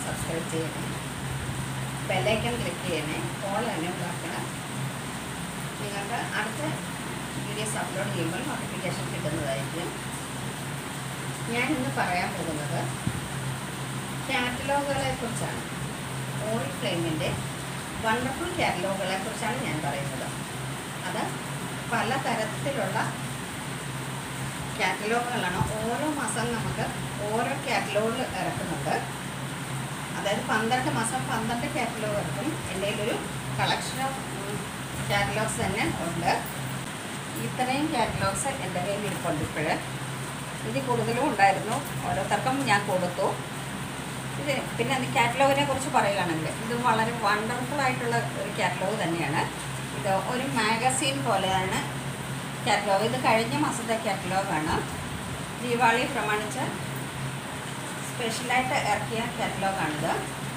subscribe ചെയ്യണേ bell icon click ചെയ്യണേ all തന്നെ ഉണ്ടാക്കണം നിങ്ങൾക്ക് അടുത്ത വീഡിയോസ് അപ്ലോഡ് ചെയ്യുമ്പോൾ നോട്ടിഫിക്കേഷൻ കിട്ടുന്നതായിരിക്കും ഞാൻ ഇന്ന് പറയാൻ പോകുന്നത് കാറ്റലോഗുകളെ കുറിച്ചാണ് ഓൾ ഫ്ലെയിമിൻ്റെ വണ്ടർഫുൾ കാറ്റലോഗുകളെ കുറിച്ചാണ് ഞാൻ പറയുന്നത് അത് പല തരത്തിലുള്ള കാറ്റലോഗുകളാണ് ഓരോ മാസം നമുക്ക് ഓരോ കാറ്റലോഗ് ഇറക്കുന്നുണ്ട് അതായത് പന്ത്രണ്ട് മാസം പന്ത്രണ്ട് കാറ്റലോഗ് ഇറക്കും എൻ്റെ കയ്യിലൊരു കളക്ഷൻ ഓഫ് കാറ്റലോഗ്സ് തന്നെ ഉണ്ട് ഇത്രയും കാറ്റലോഗ്സ് എൻ്റെ കയ്യിൽ ഇരിപ്പുണ്ട് ഇപ്പോഴ് ഇതിൽ കൂടുതലും ഉണ്ടായിരുന്നു ഓരോരുത്തർക്കും ഞാൻ കൊടുത്തു ഇത് പിന്നെ അത് കാറ്റലോഗിനെ കുറിച്ച് പറയുകയാണെങ്കിൽ ഇത് വളരെ വണ്ടർഫുൾ ആയിട്ടുള്ള ഒരു കാറ്റലോഗ് തന്നെയാണ് ഇത് ഒരു മാഗസീൻ പോലെയാണ് കാറ്റലോഗ് ഇത് കഴിഞ്ഞ മാസത്തെ കാറ്റലോഗാണ് ദീപാവലി പ്രമാണിച്ച് സ്പെഷ്യലായിട്ട് ഇറക്കിയ കാറ്റലോഗാണിത്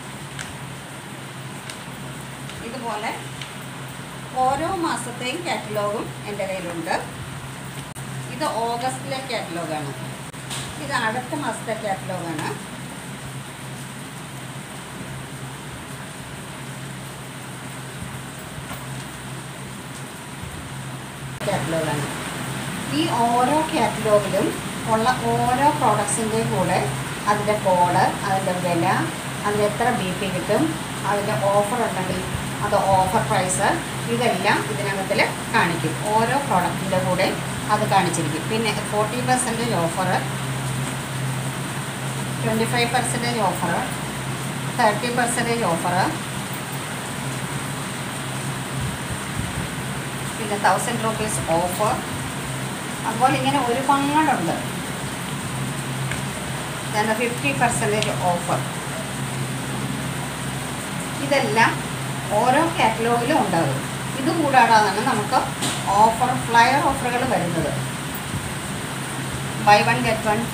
ഇതുപോലെ ഓരോ മാസത്തെയും കാറ്റലോഗും എൻ്റെ കയ്യിലുണ്ട് ഇത് ഓഗസ്റ്റിലെ കാറ്റലോഗാണ് ഇത് അടുത്ത മാസത്തെ കാറ്റലോഗാണ് കാറ്റലോഗാണ് ഈ ഓരോ കാറ്റലോഗിലും ഉള്ള ഓരോ പ്രോഡക്ട്സിൻ്റെയും കൂടെ അതിൻ്റെ കോഡ് അതിൻ്റെ വില അതിന് എത്ര ബി പി കിട്ടും അതിൻ്റെ ഓഫർ ഉണ്ടെങ്കിൽ അത് ഓഫർ പ്രൈസ് ഇതെല്ലാം ഇതിനകത്തിൽ കാണിക്കും ഓരോ പ്രോഡക്റ്റിൻ്റെ കൂടെ അത് കാണിച്ചിരിക്കും പിന്നെ forty percentage offer twenty five percentage offer thirty percentage offer പിന്നെ തൗസൻഡ് റുപ്പീസ് ഓഫ് അതുപോലെ ഇങ്ങനെ ഒരുപാടുണ്ട് ഞാൻ ഫിഫ്റ്റി പെർസെൻറ്റേജ് ഓഫർ ഇതെല്ലാം ഓരോ കാറ്റലോഗിലും ഉണ്ടാകും ഇത് കൂടാതാണ് നമുക്ക് ഓഫർ ഫ്ലയർ ഓഫറുകൾ വരുന്നത് buy one get one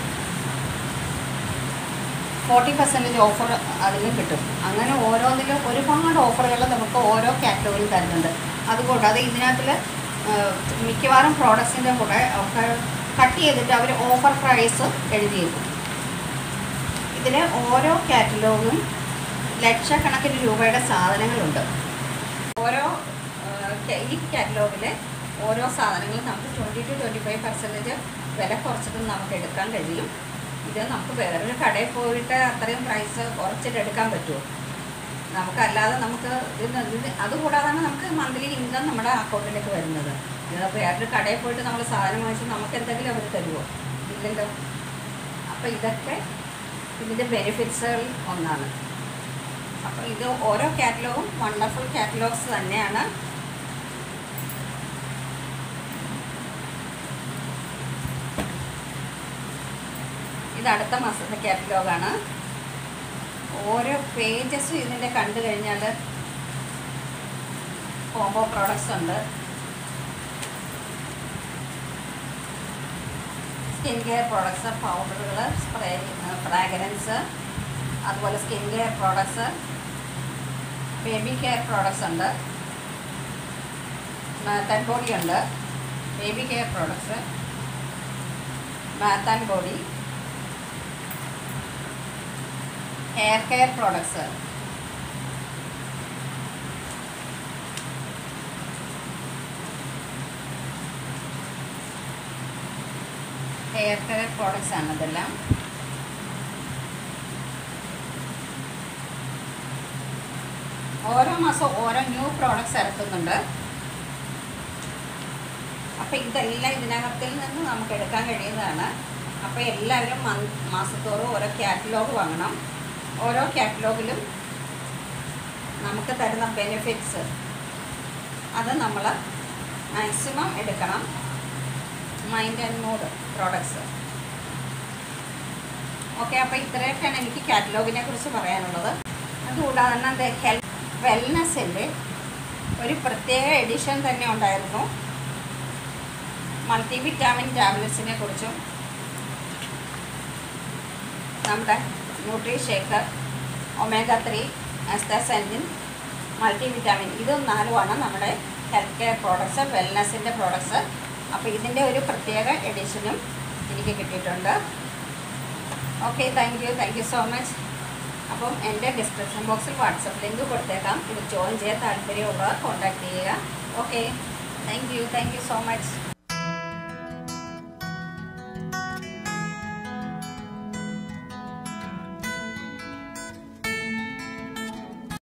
forty percentage offer അതിന് കിട്ടും അങ്ങനെ ഓരോന്നിലും ഒരുപാട് ഓഫറുകൾ നമുക്ക് ഓരോ കാറ്റഗറിയിൽ തരുന്നുണ്ട് അതുകൂടാതെ ഇതിനകത്തിൽ മിക്കവാറും പ്രോഡക്ട്സിൻ്റെ കൂടെ ഒക്കെ കട്ട് ചെയ്തിട്ട് അവർ ഓഫർ പ്രൈസ് എഴുതിയേക്കും ഇതിൽ ഓരോ കാറ്റലോഗും ലക്ഷക്കണക്കിന് രൂപയുടെ സാധനങ്ങളുണ്ട് ഓരോ ആ, ഈ കാറ്റലോഗിൽ ഓരോ സാധനങ്ങളും നമുക്ക് twenty two twenty five percentage വില കുറച്ചിട്ട് നമുക്ക് എടുക്കാൻ കഴിയും ഇത് നമുക്ക് വേറൊരു കടയിൽ പോയിട്ട് അത്രയും പ്രൈസ് കുറച്ചിട്ട് എടുക്കാൻ പറ്റുമോ നമുക്കല്ലാതെ നമുക്ക് ഇത് ഇത് അതുകൂടാതാണ് നമുക്ക് മന്ത്ലി ഇൻകം നമ്മുടെ അക്കൗണ്ടിലേക്ക് വരുന്നത് ഇത് വേറൊരു കടയിൽ പോയിട്ട് നമ്മൾ സാധനം വാങ്ങിച്ച് നമുക്ക് എന്തെങ്കിലും അവർ തരുമോ ഇല്ലല്ലോ അപ്പോൾ ഇതൊക്കെ ഇതിൻ്റെ ബെനിഫിറ്റ്സുകൾ ഒന്നാണ് അപ്പോൾ ഇത് ഓരോ കാറ്റലോഗും വണ്ടർഫുൾ കാറ്റലോഗ്സ് തന്നെയാണ് ഇത് അടുത്ത മാസത്തെ കാറ്റലോഗാണ് ഓരോ പേജസും ഇതിൻ്റെ കണ്ടു കഴിഞ്ഞാൽ കോംബോ പ്രോഡക്ട്സ് ഉണ്ട് സ്കിൻ കെയർ പ്രോഡക്ട്സ് പൗഡറുകൾ സ്പ്രേ ഫ്രാഗ്രൻസ് അതുപോലെ skin care products baby care products ഉണ്ട് മാത്താൻ ബോഡി ഉണ്ട് ബേബി കെയർ പ്രോഡക്ട്സ് മാത്താൻ body hair care products hair care products ആണ് ഇതെല്ലാം ഓരോ മാസം ഓരോ ന്യൂ പ്രോഡക്ട്സ് ഇറക്കുന്നുണ്ട് അപ്പോൾ ഇതെല്ലാം ഇതിനകത്തിൽ നിന്ന് നമുക്ക് എടുക്കാൻ കഴിയുന്നതാണ് അപ്പോൾ എല്ലാവരും മന്ത് മാസത്തോറും ഓരോ കാറ്റലോഗ് വാങ്ങണം ഓരോ കാറ്റലോഗിലും നമുക്ക് തരുന്ന ബെനിഫിറ്റ്സ് അത് നമ്മൾ മാക്സിമം എടുക്കണം mind and mood products okay അപ്പോൾ ഇത്രയൊക്കെയാണ് എനിക്ക് കാറ്റലോഗിനെ കുറിച്ച് പറയാനുള്ളത് അതുകൂടാതെ തന്നെ ഹെൽത്ത് വെൽനെസ്സിൻ്റെ ഒരു പ്രത്യേക എഡിഷൻ തന്നെ ഉണ്ടായിരുന്നു മൾട്ടി വിറ്റാമിൻ ടാബ്ലറ്റ്സിനെ കുറിച്ചും നമ്മുടെ nutri shaker omega three astaxanthin multi vitamin ഇത് നാലുമാണ് നമ്മുടെ ഹെൽത്ത് കെയർ പ്രോഡക്ട്സ് വെൽനെസ്സിൻ്റെ പ്രോഡക്ട്സ് അപ്പോൾ ഇതിൻ്റെ ഒരു പ്രത്യേക എഡിഷനും എനിക്ക് കിട്ടിയിട്ടുണ്ട് okay thank you thank you so much അപ്പം എൻ്റെ ഡിസ്ക്രിപ്ഷൻ ബോക്സിൽ വാട്സപ്പ് ലിങ്ക് കൊടുത്തേക്കാം ഇത് ജോയിൻ ചെയ്യാൻ താല്പര്യമുള്ളവർ കോൺടാക്ട് ചെയ്യുക okay thank you thank you so much